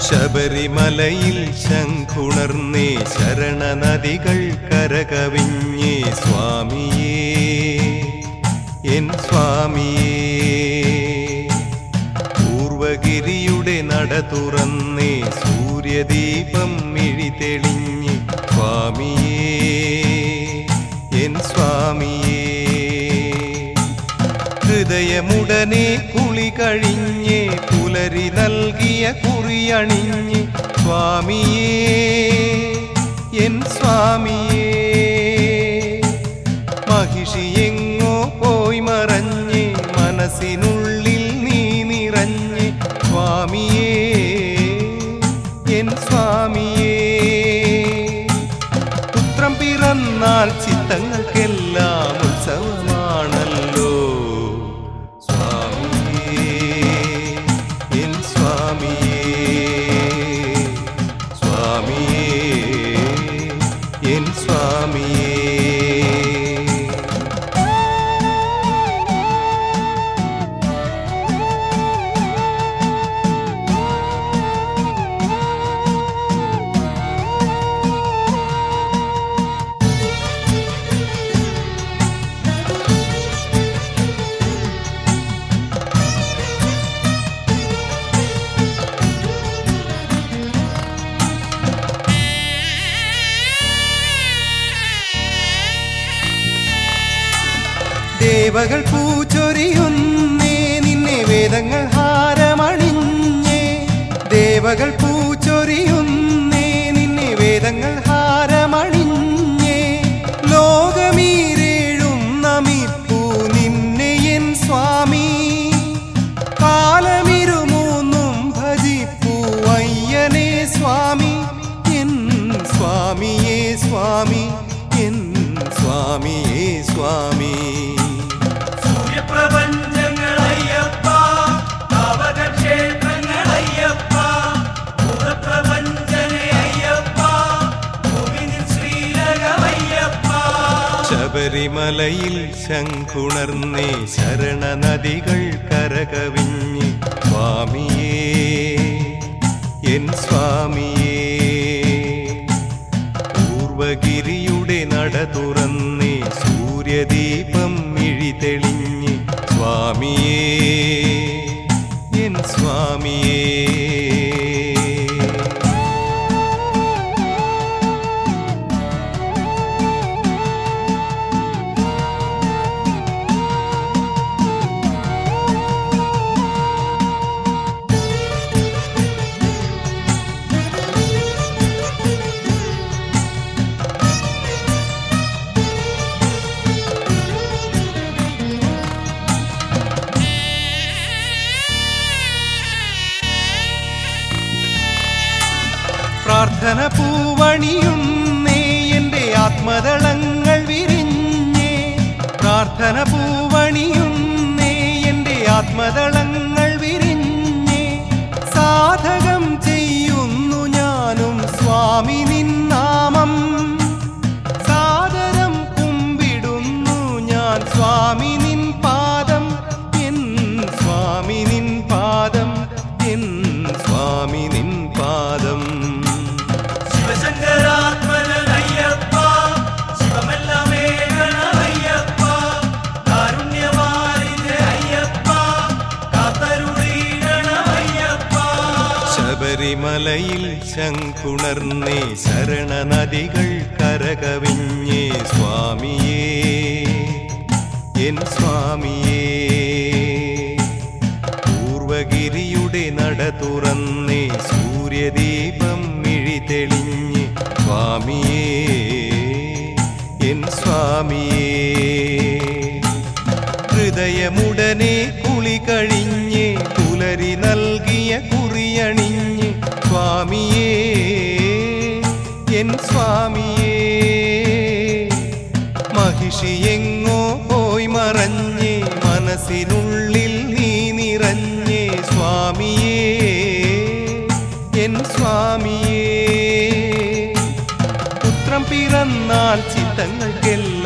ശബരിമലയിൽ ശംഖുണർന്നേ ശരണനദികൾ കരകവിഞ്ഞേ സ്വാമിയേ എൻ സ്വാമിയേ പൂർവഗിരിയുടെ നട തുറന്നേ സൂര്യദീപം മിഴി തെളിഞ്ഞ് സ്വാമിയേ എൻ സ്വാമിയേ ഹൃദയമുടനെ കുളി കഴിഞ്ഞ് പുലരി നൽകിയ കുറിയണിഞ്ഞ് സ്വാമിയേ എൻ സ്വാമിയേ മഹിഷി എങ്ങോ പോയി മറഞ്ഞ് മനസ്സിനുള്ളിൽ നീ നിറഞ്ഞ് സ്വാമിയേ എൻ സ്വാമിയേ പുത്രം പിറന്നാൽ ചിത്തങ്ങൾക്കെല്ലാം ഉത്സവമാണല്ലോ സ്വാമിയേ എൻ സ്വാമിയേ സ്വാമിയേ എൻ സ്വാമിയേ ദേവകൾ പൂച്ചൊരിയുന്നേ നിന്നെ വേദങ്ങൾ ഹാരമണിഞ്ഞേ ദേവകൾ പൂച്ചൊരിയുന്നേ നിന്നെ വേദങ്ങൾ ഹാരമണിഞ്ഞേ ലോകമീരേഴും നമിപ്പൂ നിന്നെ എൻ സ്വാമി കാലമിരുമൂന്നും ഭജിപ്പൂ അയ്യനെ സ്വാമി എൻ സ്വാമിയേ സ്വാമി എൻ സ്വാമിയേ സ്വാമി സൂര്യപ്രപഞ്ചങ്ങളയ്യപ്പ താവകക്ഷേത്രങ്ങളയ്യപ്പ ഭൂതപ്രപഞ്ചനെ അയ്യപ്പ ഭൂമിനിൽ ശ്രീലകമയ്യപ്പ ശബരിമലയിൽ ശംഖുണർന്നേ ശരണനദികൾ കരകവിഞ്ഞ് സ്വാമിയേ എൻ സ്വാമിയേ പൂർവഗിരിയുടെ നട തുറന്നേ സൂര്യദീപം മിഴി തെളിഞ്ഞ് സ്വാമിയേ എൻ സ്വാമിയേ പ്രാർത്ഥന പൂവണിയുന്നേ എൻ്റെ ആത്മദളങ്ങൾ വിരിഞ്ഞേ പ്രാർത്ഥന പൂവണിയുന്നേ എൻ്റെ ആത്മദളങ്ങൾ വിരിഞ്ഞേ സാധകം ചെയ്യുന്നു ഞാനും സ്വാമി നിന്നാമം സാദരം കുമ്പിടുന്നു ഞാൻ സ്വാമി നിൻ പാദം എൻ സ്വാമി നിൻ പാദം എൻ സ്വാമി നിൻ പാദം ശിവശങ്കരാത്മനയ്യപ്പ ശിവമെല്ലാമേ ഗണമയ്യപ്പ കാരുണ്യവാരിധ അയ്യപ്പ കാത്തരുളീഗണമയ്യപ്പ ശബരിമലയിൽ ശംഖുണർന്നേ ശരണനദികൾ കരകവിഞ്ഞേ സ്വാമിയേ എൻ സ്വാമിയേ പൂർവഗിരിയുടെ നട തുറന്നേ സൂര്യദീപം മിഴി തെളിഞ്ഞ് സ്വാമിയേ എൻ സ്വാമിയേ ഹൃദയമുടനെ കുളി കഴിഞ്ഞ് പുലരി നൽകിയ കുറിയണിഞ്ഞ് സ്വാമിയേ എൻ സ്വാമിയേ മഹിഷി എങ്ങോ പോയി മറഞ്ഞ് മനസ്സിനുള്ളിൽ നീ നിറഞ്ഞ് സ്വാമിയേ എൻ സ്വാമിയേ പുത്രം പിറന്നാൽ ചിത്തങ്ങൾക്കെല്ലാം